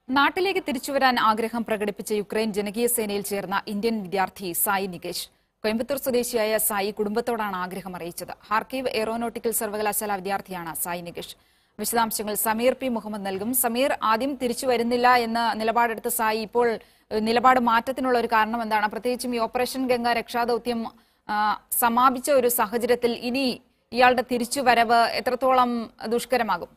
നാട്ടിലേക്ക് തിരിച്ചുവരാൻ ആഗ്രഹം പ്രകടിപ്പിച്ച യുക്രൈൻ ജനകീയ സേനയിൽ ചേർന്ന ഇന്ത്യൻ വിദ്യാർത്ഥി സായി നികേഷ് കോയമ്പത്തൂർ സ്വദേശിയായ സായി കുടുംബത്തോടാണ് ആഗ്രഹം അറിയിച്ചത് ഹാർക്കീവ് എയറോനോട്ടിക്കൽ സർവകലാശാല വിദ്യാർത്ഥിയാണ് സായി നികേഷ് വിശദാംശങ്ങൾ സമീർ പി മുഹമ്മദ് നൽകും സമീർ ആദ്യം തിരിച്ചു വരുന്നില്ല എന്ന നിലപാടെടുത്ത സായി ഇപ്പോൾ ഏഹ്, നിലപാട് മാറ്റത്തിനുള്ള ഒരു കാരണം എന്താണ് പ്രത്യേകിച്ചും ഈ ഓപ്പറേഷൻ ഗംഗ രക്ഷാദൌത്യം ആ, സമാപിച്ച ഒരു സാഹചര്യത്തിൽ ഇനി ഇയാളുടെ തിരിച്ചുവരവ് എത്രത്തോളം ദുഷ്കരമാകും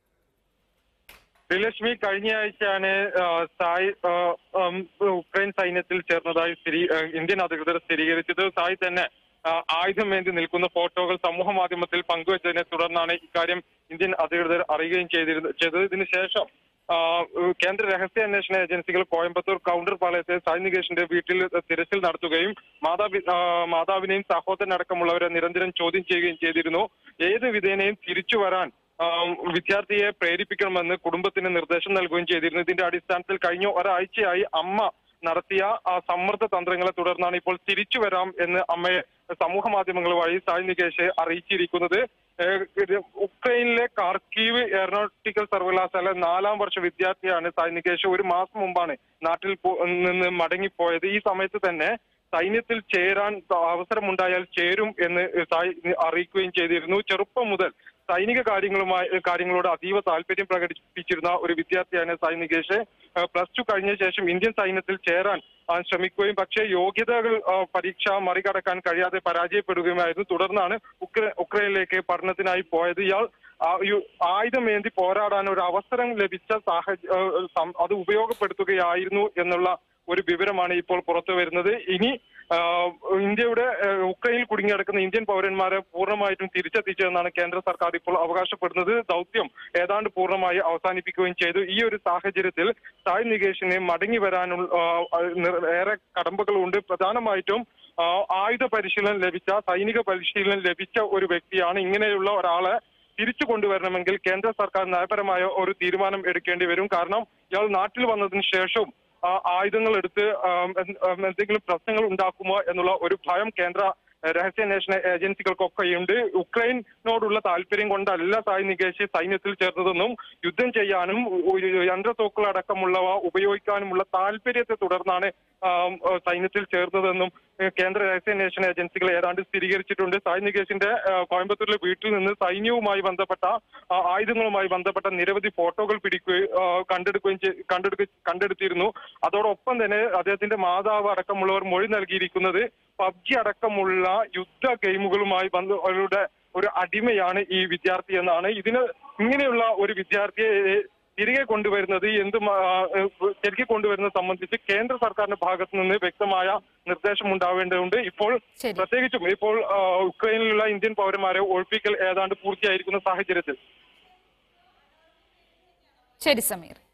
ശ്രീലക്ഷ്മി കഴിഞ്ഞ ആഴ്ചയാണ് ആ, സായ് ആ, ഉം, ഉക്രൈൻ സൈന്യത്തിൽ ചേർന്നതായി സ്ഥിരീ ആ, ഇന്ത്യൻ അധികൃതർ സ്ഥിരീകരിച്ചത് സായ് തന്നെ ആ, ആയുധമേന്തി നിൽക്കുന്ന ഫോട്ടോകൾ സമൂഹ മാധ്യമത്തിൽ പങ്കുവച്ചതിനെ തുടർന്നാണ് ഇക്കാര്യം ഇന്ത്യൻ അധികൃതർ അറിയുകയും ചെയ്തിരുന്നത് ചെയ്തത് ഇതിനു ശേഷം ആ, കേന്ദ്ര രഹസ്യാന്വേഷണ ഏജൻസികൾ കോയമ്പത്തൂർ കൗണ്ടർ പാളയത്തെ സായ് നികേഷിന്റെ വീട്ടിൽ തിരച്ചിൽ നടത്തുകയും മാതാപി ആ, മാതാവിനെയും സഹോദരനടക്കമുള്ളവരെ നിരന്തരം ചോദ്യം ചെയ്യുകയും ചെയ്തിരുന്നു ഏത് വിധേനയും തിരിച്ചു വരാൻ ആം, വിദ്യാർത്ഥിയെ പ്രേരിപ്പിക്കണമെന്ന് കുടുംബത്തിന് നിർദ്ദേശം നൽകുകയും ചെയ്തിരുന്നു ഇതിന്റെ അടിസ്ഥാനത്തിൽ കഴിഞ്ഞ ഒരാഴ്ചയായി അമ്മ നടത്തിയ ആ സമ്മർദ്ദ തന്ത്രങ്ങളെ തുടർന്നാണ് ഇപ്പോൾ തിരിച്ചു വരാം എന്ന് അമ്മയെ സമൂഹ മാധ്യമങ്ങൾ വഴി സായ് നികേഷ് അറിയിച്ചിരിക്കുന്നത് ഏഹ് ഇത് ഉക്രൈനിലെ കാർക്കീവ് എയറോനോട്ടിക്കൽ സർവകലാശാല നാലാം വർഷ വിദ്യാർത്ഥിയാണ് സായ് നികേഷ് ഒരു മാസം മുമ്പാണ് നാട്ടിൽ പോ- നിന്ന് മടങ്ങിപ്പോയത് ഈ സമയത്ത് തന്നെ സൈന്യത്തിൽ ചേരാൻ അവസരമുണ്ടായാൽ ചേരും എന്ന് സായ് അറിയിക്കുകയും ചെയ്തിരുന്നു ചെറുപ്പം മുതൽ സൈനിക കാര്യങ്ങളുമായി കാര്യങ്ങളോട് അതീവ താല്പര്യം പ്രകടിപ്പിച്ചിരുന്ന ഒരു വിദ്യാർത്ഥിയാണ് സായ് നികേഷ് പ്ലസ് ടു കഴിഞ്ഞ ശേഷം ഇന്ത്യൻ സൈന്യത്തിൽ ചേരാൻ ആ, ശ്രമിക്കുകയും പക്ഷേ യോഗ്യതകൾ ആ, പരീക്ഷ മറികടക്കാൻ കഴിയാതെ പരാജയപ്പെടുകയുമായിരുന്നു തുടർന്നാണ് ഉക്ര- ഉക്രൈനിലേക്ക് പഠനത്തിനായി പോയത് ഇയാൾ ആ, യു- ആയുധമേന്തി പോരാടാൻ ഒരു അവസരം ലഭിച്ച സാഹചര്യം അത് ഉപയോഗപ്പെടുത്തുകയായിരുന്നു എന്നുള്ള ഒരു വിവരമാണ് ഇപ്പോൾ പുറത്തു വരുന്നത് ഇനി ആ, ഇന്ത്യയുടെ ആ, ഉക്രൈനിൽ കുടുങ്ങിക്കിടക്കുന്ന ഇന്ത്യൻ പൗരന്മാരെ പൂർണ്ണമായിട്ടും തിരിച്ചെത്തിച്ചതെന്നാണ് കേന്ദ്ര സർക്കാർ ഇപ്പോൾ അവകാശപ്പെടുന്നത് ദൗത്യം ഏതാണ്ട് പൂർണ്ണമായി അവസാനിപ്പിക്കുകയും ചെയ്തു ഈ ഒരു സാഹചര്യത്തിൽ സായ് നികേഷിന് മടങ്ങി വരാനുള്ള ആ, നിർ- ഏറെ കടമ്പകളുണ്ട് പ്രധാനമായിട്ടും ആ, ആയുധ പരിശീലനം ലഭിച്ച സൈനിക പരിശീലനം ലഭിച്ച ഒരു വ്യക്തിയാണ് ഇങ്ങനെയുള്ള ഒരാളെ തിരിച്ചു കൊണ്ടുവരണമെങ്കിൽ കേന്ദ്ര സർക്കാർ നയപരമായ ഒരു തീരുമാനം എടുക്കേണ്ടി വരും കാരണം ഇയാൾ നാട്ടിൽ വന്നതിന് ശേഷം ആ, ആയുധങ്ങൾ എടുത്ത് ആം, എന്ത്- ആം, എന്തെങ്കിലും പ്രശ്നങ്ങൾ ഉണ്ടാക്കുമോ എന്നുള്ള ഒരു ഭയം കേന്ദ്ര ഏഹ്, രഹസ്യാന്വേഷണ ഏജൻസികൾക്കൊക്കെയുണ്ട് ഉക്രൈനോടുള്ള താല്പര്യം കൊണ്ടല്ല സായ് നികേഷ് സൈന്യത്തിൽ ചേർന്നതെന്നും യുദ്ധം ചെയ്യാനും ഒരു യന്ത്രത്തോക്കുകൾ അടക്കമുള്ളവ ഉപയോഗിക്കാനുമുള്ള താല്പര്യത്തെ തുടർന്നാണ് ആം, ഏഹ്, സൈന്യത്തിൽ ചേർന്നതെന്നും ഏഹ്, കേന്ദ്ര രഹസ്യാന്വേഷണ ഏജൻസികൾ ഏതാണ്ട് സ്ഥിരീകരിച്ചിട്ടുണ്ട് സായ് നികേഷിന്റെ ഏഹ്, കോയമ്പത്തൂരിലെ വീട്ടിൽ നിന്ന് സൈന്യവുമായി ബന്ധപ്പെട്ട ആ, ആയുധങ്ങളുമായി ബന്ധപ്പെട്ട നിരവധി ഫോട്ടോകൾ പിടിക്കുകയും ആ, കണ്ടെടുക്കുകയും ചെയ്- കണ്ടെടുക്ക കണ്ടെടുത്തിരുന്നു അതോടൊപ്പം തന്നെ അദ്ദേഹത്തിന്റെ മാതാവ് അടക്കമുള്ളവർ മൊഴി നൽകിയിരിക്കുന്നത് പബ്ജി അടക്കമുള്ള യുദ്ധ ഗെയിമുകളുമായി ബന്ധ അവരുടെ ഒരു അടിമയാണ് ഈ വിദ്യാർത്ഥി എന്നാണ് ഇതിന് ഇങ്ങനെയുള്ള ഒരു വിദ്യാർത്ഥിയെ തിരികെ കൊണ്ടുവരുന്നത് എന്ത് മ- ആ, ഏഹ് തിരികെ കൊണ്ടുവരുന്നത് സംബന്ധിച്ച് കേന്ദ്ര സർക്കാരിന്റെ ഭാഗത്തു നിന്ന് വ്യക്തമായ നിർദ്ദേശം ഉണ്ടാവേണ്ടതുണ്ട് ഇപ്പോൾ ശരി. പ്രത്യേകിച്ചും ഇപ്പോൾ ആ, ഉക്രൈനിലുള്ള ഇന്ത്യൻ പൗരന്മാരെ ഒഴിപ്പിക്കൽ ഏതാണ്ട് പൂർത്തിയായിരിക്കുന്ന സാഹചര്യത്തിൽ ശരി സമീർ